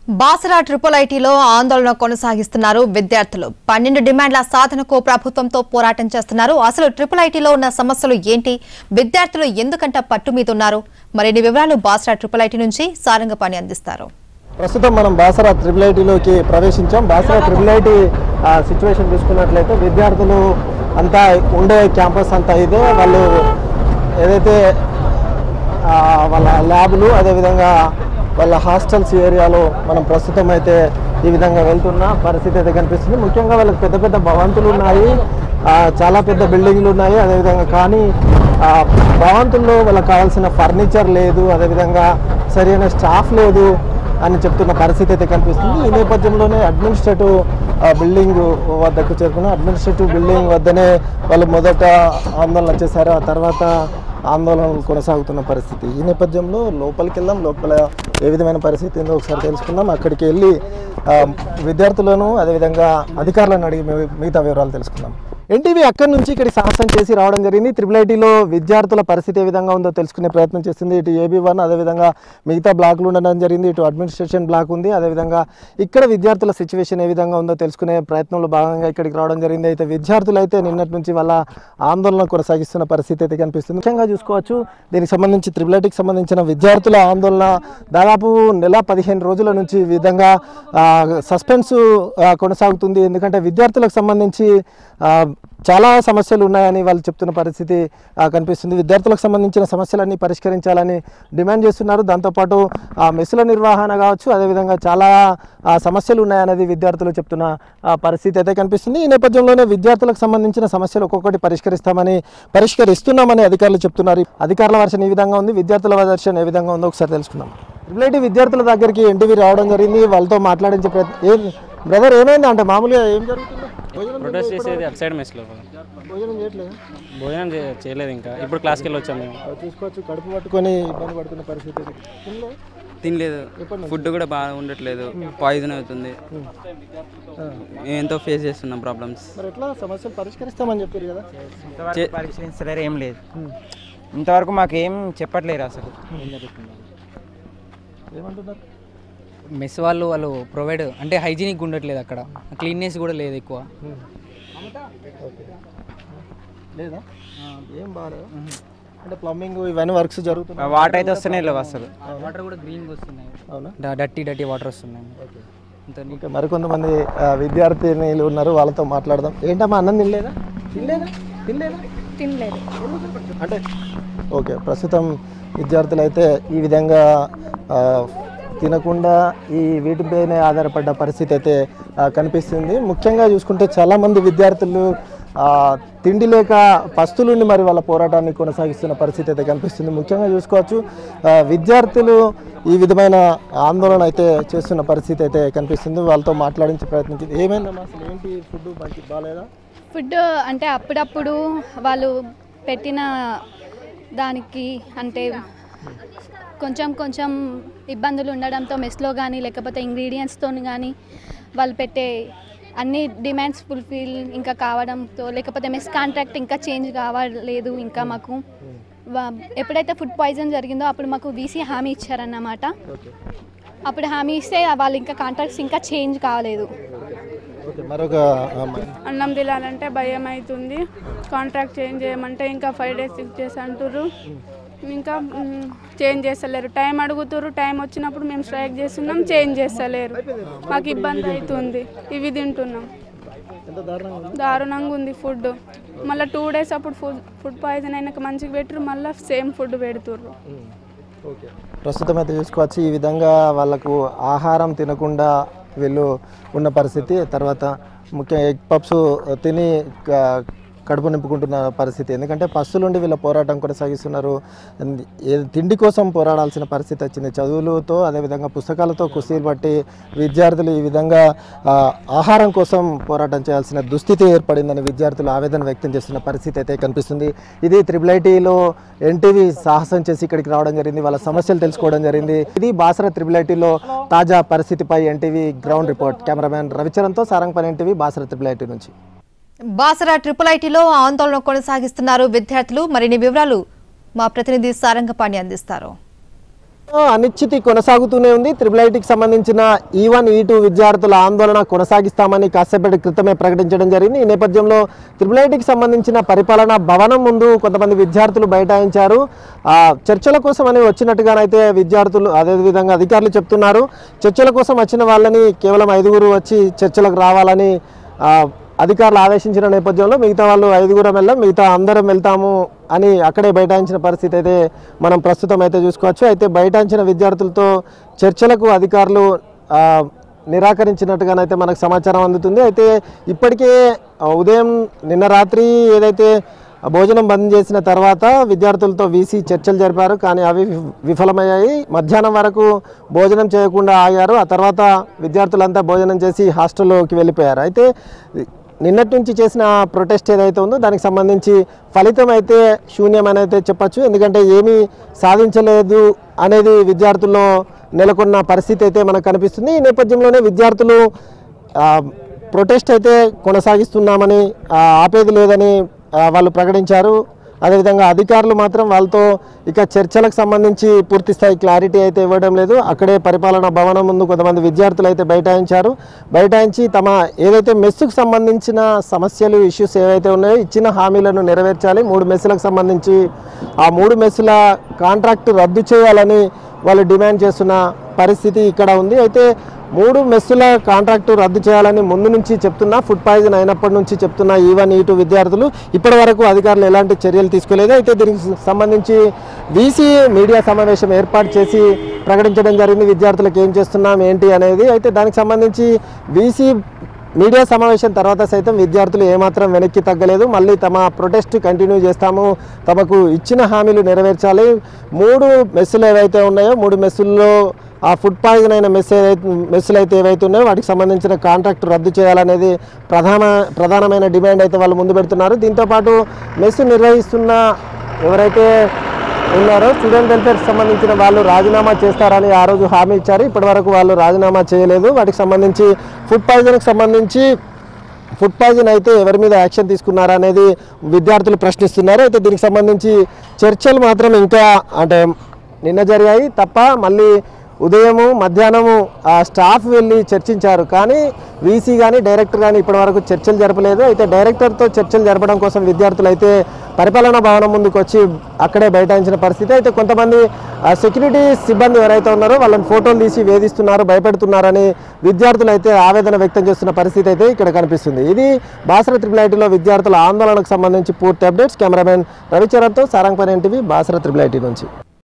బాసరా triple ఐటీలో ఆందోళన కొనసాగిస్తున్నారు విద్యార్థులు పన్నెండు డిమాండ్ల సాధనకు ప్రభుత్వంతో పోరాటం చేస్తున్నారు అసలు ట్రిపుల్ ఐటీలో ఉన్న సమస్యలు ఏంటి విద్యార్థులు ఎందుకంట పట్టు మీద ఉన్నారు మరిన్ని వివరాలు బాసరా ట్రిపుల్ ఐటీ నుంచి సారంగపాణి అందిస్తారు ప్రస్తుతం మనం బాసరా ట్రిపుల్ ఐటీలోకి ప్రవేశించాం బాసరా ట్రిపుల్ ఐటీ సిచ్యువేషన్ చూసుకున్నట్లయితే విద్యార్థులు అంతా ఉండే క్యాంపస్ అంతా ఇదే వాళ్ళు ఏదైతే ఆ, వాళ్ళ ల్యాబులు అదేవిధంగా వాళ్ళ హాస్టల్స్ ఏరియాలో మనం ప్రస్తుతం అయితే ఈ విధంగా వెళ్తున్న పరిస్థితి అయితే కనిపిస్తుంది ముఖ్యంగా వాళ్ళకి పెద్ద పెద్ద భవంతులు ఉన్నాయి ఆ, చాలా పెద్ద బిల్డింగ్లు ఉన్నాయి అదేవిధంగా కానీ ఆ, భవంతుల్లో వాళ్ళకి కావాల్సిన ఫర్నిచర్ లేదు అదేవిధంగా సరైన స్టాఫ్ లేదు అని చెప్తున్న పరిస్థితి అయితే కనిపిస్తుంది ఈ నేపథ్యంలోనే అడ్మినిస్ట్రేటివ్ బిల్డింగ్ వద్దకు చేరుకున్న అడ్మినిస్ట్రేటివ్ బిల్డింగ్ వద్దనే వాళ్ళు మొదట ఆందోళన చేశారు ఆ తర్వాత ఆందోళనలు కొనసాగుతున్న పరిస్థితి ఈ నేపథ్యంలో లోపలికి వెళ్దాం లోపల ఏ విధమైన పరిస్థితి ఉందో ఒకసారి తెలుసుకుందాం అక్కడికి వెళ్ళి ఆ, విద్యార్థులను అదేవిధంగా అధికారులను అడిగి మి- మిగతా వివరాలు తెలుసుకుందాం ఎన్టీవీ అక్కడి నుంచి ఇక్కడికి సాహసం చేసి రావడం జరిగింది త్రిపుల్ ఐటీలో విద్యార్థుల పరిస్థితి ఏ విధంగా ఉందో తెలుసుకునే ప్రయత్నం చేస్తుంది ఇటు ఏబీ వన్ అదేవిధంగా మిగతా బ్లాక్లు ఉండడం జరిగింది ఇటు అడ్మినిస్ట్రేషన్ బ్లాక్ ఉంది అదేవిధంగా ఇక్కడ విద్యార్థుల సిచ్యువేషన్ ఏ విధంగా ఉందో తెలుసుకునే ప్రయత్నంలో భాగంగా ఇక్కడికి రావడం జరిగింది అయితే విద్యార్థులు అయితే నిన్నటి నుంచి వాళ్ళ ఆందోళన కొనసాగిస్తున్న పరిస్థితి అయితే కనిపిస్తుంది ముఖ్యంగా చూసుకోవచ్చు దీనికి సంబంధించి త్రిపుల్ ఐటీకి సంబంధించిన విద్యార్థుల ఆందోళన దాదాపు నెల పదిహేను రోజుల నుంచి ఈ విధంగా ఆ, సస్పెన్స్ ఆ, కొనసాగుతుంది ఎందుకంటే విద్యార్థులకు సంబంధించి ఆ, చాలా సమస్యలు ఉన్నాయని వాళ్ళు చెప్తున్న పరిస్థితి ఆ, కనిపిస్తుంది విద్యార్థులకు సంబంధించిన సమస్యలన్నీ పరిష్కరించాలని డిమాండ్ చేస్తున్నారు దాంతోపాటు ఆ మెస్సుల నిర్వహణ కావచ్చు అదేవిధంగా చాలా ఆ, సమస్యలు ఉన్నాయనేది విద్యార్థులు చెప్తున్న ఆ, పరిస్థితి అయితే కనిపిస్తుంది ఈ నేపథ్యంలోనే విద్యార్థులకు సంబంధించిన సమస్యలు ఒక్కొక్కటి పరిష్కరిస్తామని పరిష్కరిస్తున్నామని అధికారులు చెప్తున్నారు అధికారుల వర్షన్ ఈ విధంగా ఉంది విద్యార్థుల వర్షన్ ఏ విధంగా ఉందో ఒకసారి తెలుసుకుందాం రిలేటివ్ విద్యార్థుల దగ్గరికి ఎన్టీవీ రావడం జరిగింది వాళ్ళతో మాట్లాడించే ప్రయత్నం ఏం బ్రదర్ ఏమైంది అంటే మామూలుగా ఏం జరుగుతుంది భోజనం ప్రొటెస్ట్ చేసేది అటు సైడ్ మెస్లో భోజనం చేయట్లేదు భోజనం చే- చేయలేదు ఇంకా ఇప్పుడు క్లాస్కి వెళ్ళి వచ్చాం మేము చూసుకోవచ్చు కడుపు పట్టుకొని ఇబ్బంది పడుతున్న పరిస్థితి ఇది. తినలే? తినలేదు ఫుడ్ కూడా బాగా ఉండట్లేదు పాయిజన్ అవుతుంది మేము ఎంతో ఫేస్ చేస్తున్నాం ప్రాబ్లమ్స్ మరి ఎట్లా సమస్యలు పరిష్కరిస్తామని చెప్పారు కదా చే- పరిశీలించలేరు ఏం లేదు ఇంతవరకు మాకు ఏం చెప్పట్లేరు అసలు ఏమంటున్నారు మెస్ వాళ్ళు వాళ్ళు ప్రొవైడ్ అంటే హైజీనిక్ ఉండట్లేదు అక్కడ క్లీన్నెస్ కూడా లేదు ఎక్కువ ఓకే లేదా ఏం బాగాలేదు అంటే ప్లంబింగ్ ఇవన్నీ వర్క్స్ జరుగుతున్నాయి వాటర్ అయితే వస్తూనే లేవు అసలు వాటర్ కూడా గ్రీన్గా వస్తున్నాయి అవునా డట్టి డట్టి వాటర్ వస్తున్నాయి అంత నీ- ఇంకా మరికొంతమంది ఆ, విద్యార్థినిలు ఉన్నారు వాళ్ళతో మాట్లాడదాం ఏంటమ్మా అన్నం తినలేదా తినలేదా తినలేదా తినలేదు అంటే ఓకే ప్రస్తుతం విద్యార్థులు అయితే ఈ విధంగా ఆ, తినకుండా ఈ వీటిపైనే ఆధారపడ్డ పరిస్థితి అయితే ఆ, కనిపిస్తుంది ముఖ్యంగా చూసుకుంటే చాలామంది విద్యార్థులు ఆ, తిండి లేక పస్తులుండి మరి వాళ్ళ పోరాటాన్ని కొనసాగిస్తున్న పరిస్థితి అయితే కనిపిస్తుంది ముఖ్యంగా చూసుకోవచ్చు ఆ, విద్యార్థులు ఈ విధమైన ఆందోళన అయితే చేస్తున్న పరిస్థితి అయితే కనిపిస్తుంది వాళ్ళతో మాట్లాడించే ప్రయత్నించింది ఏమైందమ్మా అసలు ఏంటి ఫుడ్ మనకి బాగాలేదా ఫుడ్ అంటే అప్పుడప్పుడు వాళ్ళు పెట్టిన దానికి అంటే కొంచెం కొంచెం ఇబ్బందులు ఉండడంతో మెస్లో కానీ లేకపోతే ఇంగ్రీడియంట్స్తో కానీ వాళ్ళు పెట్టే అన్ని డిమాండ్స్ ఫుల్ఫిల్ ఇంకా కావడంతో లేకపోతే మెస్ కాంట్రాక్ట్ ఇంకా చేంజ్ కావలేదు ఇంకా మాకు వా- ఎప్పుడైతే ఫుడ్ పాయిజన్ జరిగిందో అప్పుడు మాకు వీసీ హామీ ఇచ్చారన్నమాట ఓకే అప్పుడు హామీ ఇస్తే వాళ్ళు ఇంకా కాంట్రాక్ట్స్ ఇంకా చేంజ్ కావలేదు ఓకే మరొక అమ్మాయి అన్నం తినాలంటే భయం అవుతుంది కాంట్రాక్ట్ చేంజ్ చేయమంటే ఇంకా ఫైవ్ డేస్ సిక్స్ డేస్ అంటుర్రు ఇంకా మ్, చేంజ్ చేస్తలేరు టైం అడుగుతుర్రు టైం వచ్చినప్పుడు మేము స్ట్రైక్ చేస్తున్నాం చేంజ్ చేస్తలేరు మాకు ఇబ్బంది అవుతుంది ఇవి తింటున్నాం ఎంత దారుణంగా ఉంది? దారుణంగా ఉంది ఫుడ్ మళ్ళీ టూ డేస్ అప్పుడు ఫుడ్ ఫుడ్ పాయిజన్ అయినాక మంచిగా పెట్టరు మళ్ళీ సేమ్ ఫుడ్ పెడుతుర్రు ఓకే ప్రస్తుతం అయితే చూసుకోవచ్చు ఈ విధంగా వాళ్ళకు ఆహారం తినకుండా వీళ్ళు ఉన్న పరిస్థితి తర్వాత ముఖ్యంగా ఎగ్ పప్స్ తిని క- కడుపు నింపుకుంటున్న పరిస్థితి ఎందుకంటే పస్తులుండి వీళ్ళ పోరాటం కొనసాగిస్తున్నారు అండ్ ఏ- తిండి కోసం పోరాడాల్సిన పరిస్థితి వచ్చింది చదువులతో అదేవిధంగా పుస్తకాలతో కుస్తీలు పట్టి విద్యార్థులు ఈ విధంగా ఆ, ఆహారం కోసం పోరాటం చేయాల్సిన దుస్థితి ఏర్పడిందని విద్యార్థులు ఆవేదన వ్యక్తం చేస్తున్న పరిస్థితి అయితే కనిపిస్తుంది ఇది త్రిబుల్ ఐటీలో ఎన్టీవీ సాహసం చేసి ఇక్కడికి రావడం జరిగింది వాళ్ళ సమస్యలు తెలుసుకోవడం జరిగింది ఇది బాసర త్రిబుల్ ఐటీలో తాజా పరిస్థితిపై ఎన్టీవీ గ్రౌండ్ రిపోర్ట్ కెమెరామ్యాన్ రవిచరణ్తో Sarangapani NTV Basara triple IT నుంచి బాసరా ట్రిపుల్ ఐటీలో ఆందోళన కొనసాగిస్తున్నారు విద్యార్థులు మరిన్ని వివరాలు మా ప్రతినిధి సారంగపాణి అందిస్తారు అనిశ్చితి కొనసాగుతూనే ఉంది త్రిబుల్ ఐటీకి సంబంధించిన ఈ వన్ ఈ టూ విద్యార్థుల ఆందోళన కొనసాగిస్తామని కాసేపటి క్రితమే ప్రకటించడం జరిగింది ఈ నేపథ్యంలో త్రిబుల్ ఐటీకి సంబంధించిన పరిపాలనా భవనం ముందు కొంతమంది విద్యార్థులు బైఠాయించారు ఆ, చర్చల కోసం అని వచ్చినట్టుగానైతే విద్యార్థులు అదేవిధంగా అధికారులు చెప్తున్నారు చర్చల కోసం వచ్చిన వాళ్ళని కేవలం ఐదుగురు వచ్చి చర్చలకు రావాలని ఆ, అధికారులు ఆదేశించిన నేపథ్యంలో మిగతా వాళ్ళు ఐదుగురం వెళ్ళాం మిగతా అందరం వెళ్తాము అని అక్కడే బైఠాయించిన పరిస్థితి అయితే మనం ప్రస్తుతం అయితే చూసుకోవచ్చు అయితే బైఠాయించిన విద్యార్థులతో చర్చలకు అధికారులు ఆ, నిరాకరించినట్టుగానైతే మనకు సమాచారం అందుతుంది అయితే ఇప్పటికే ఆ, ఉదయం నిన్న రాత్రి ఏదైతే భోజనం బంద్ చేసిన తర్వాత విద్యార్థులతో వీసీ చర్చలు జరిపారు కానీ అవి విఫ- విఫలమయ్యాయి మధ్యాహ్నం వరకు భోజనం చేయకుండా ఆగారు ఆ తర్వాత విద్యార్థులంతా భోజనం చేసి హాస్టల్లోకి వెళ్ళిపోయారు అయితే నిన్నటి నుంచి చేసిన ప్రొటెస్ట్ ఏదైతే ఉందో దానికి సంబంధించి ఫలితం అయితే శూన్యమని అయితే చెప్పచ్చు ఎందుకంటే ఏమీ సాధించలేదు అనేది విద్యార్థుల్లో నెలకొన్న పరిస్థితి అయితే మనకు కనిపిస్తుంది ఈ నేపథ్యంలోనే విద్యార్థులు ఆ, ప్రొటెస్ట్ అయితే కొనసాగిస్తున్నామని ఆ, ఆపేది లేదని ఆ, వాళ్ళు ప్రకటించారు అదేవిధంగా అధికారులు మాత్రం వాళ్ళతో ఇక చర్చలకు సంబంధించి పూర్తి స్థాయి క్లారిటీ అయితే ఇవ్వడం లేదు అక్కడే పరిపాలనా భవనం ముందు కొంతమంది విద్యార్థులు అయితే బైఠాయించారు బైఠాయించి తమ ఏదైతే మెస్సుకు సంబంధించిన సమస్యలు ఇష్యూస్ ఏవైతే ఉన్నాయో ఇచ్చిన హామీలను నెరవేర్చాలి మూడు మెస్సులకు సంబంధించి ఆ మూడు మెస్సుల కాంట్రాక్ట్ రద్దు చేయాలని వాళ్ళు డిమాండ్ చేస్తున్న పరిస్థితి ఇక్కడ ఉంది అయితే మూడు మెస్సుల కాంట్రాక్టు రద్దు చేయాలని ముందు నుంచి చెప్తున్నా ఫుడ్ పాయిజన్ అయినప్పటి నుంచి చెప్తున్న ఈ వన్ ఈ టూ విద్యార్థులు ఇప్పటి వరకు అధికారులు ఎలాంటి చర్యలు తీసుకోలేదు అయితే దీనికి సంబంధించి వీసీ మీడియా సమావేశం ఏర్పాటు చేసి ప్రకటించడం జరిగింది విద్యార్థులకు ఏం చేస్తున్నాం ఏంటి అనేది అయితే దానికి సంబంధించి వీసీ మీడియా సమావేశం తర్వాత సైతం విద్యార్థులు ఏమాత్రం వెనక్కి తగ్గలేదు మళ్ళీ తమ ప్రొటెస్ట్ కంటిన్యూ చేస్తాము తమకు ఇచ్చిన హామీలు నెరవేర్చాలి మూడు మెస్సులు ఏవైతే ఉన్నాయో మూడు మెస్సుల్లో ఆ ఫుడ్ పాయిజన్ అయిన మెస్ ఏదైతే మెస్సులు అయితే ఏవైతే ఉన్నాయో వాటికి సంబంధించిన కాంట్రాక్ట్ రద్దు చేయాలనేది ప్రధాన ప్రధానమైన డిమాండ్ అయితే వాళ్ళు ముందు పెడుతున్నారు దీంతోపాటు మెస్సు నిర్వహిస్తున్న ఎవరైతే ఉన్నారో స్టూడెంట్ వెల్ఫేర్కి సంబంధించిన వాళ్ళు రాజీనామా చేస్తారని ఆ రోజు హామీ ఇచ్చారు ఇప్పటి వరకు వాళ్ళు రాజీనామా చేయలేదు వాటికి సంబంధించి ఫుడ్ పాయిజన్కి సంబంధించి ఫుడ్ పాయిజన్ అయితే ఎవరి మీద యాక్షన్ తీసుకున్నారా అనేది విద్యార్థులు ప్రశ్నిస్తున్నారు అయితే దీనికి సంబంధించి చర్చలు మాత్రం ఇంకా అంటే నిన్న జరిగాయి తప్ప మళ్ళీ ఉదయము మధ్యాహ్నము ఆ స్టాఫ్ వెళ్ళి చర్చించారు కానీ వీసీ కానీ డైరెక్టర్ కానీ ఇప్పటివరకు చర్చలు జరపలేదు అయితే డైరెక్టర్తో చర్చలు జరపడం కోసం విద్యార్థులు అయితే పరిపాలనా భవనం ముందుకు వచ్చి అక్కడే బైఠాయించిన పరిస్థితి అయితే కొంతమంది ఆ సెక్యూరిటీ సిబ్బంది ఎవరైతే ఉన్నారో వాళ్ళని ఫోటోలు తీసి వేధిస్తున్నారు భయపెడుతున్నారని విద్యార్థులు అయితే ఆవేదన వ్యక్తం చేస్తున్న పరిస్థితి అయితే ఇక్కడ కనిపిస్తుంది ఇది బాసర త్రిపుల్ ఐటీలో విద్యార్థుల ఆందోళనకు సంబంధించి పూర్తి అప్డేట్స్ కెమెరామెన్ రవిచరణ్తో Sarangapani NTV Basara triple IT నుంచి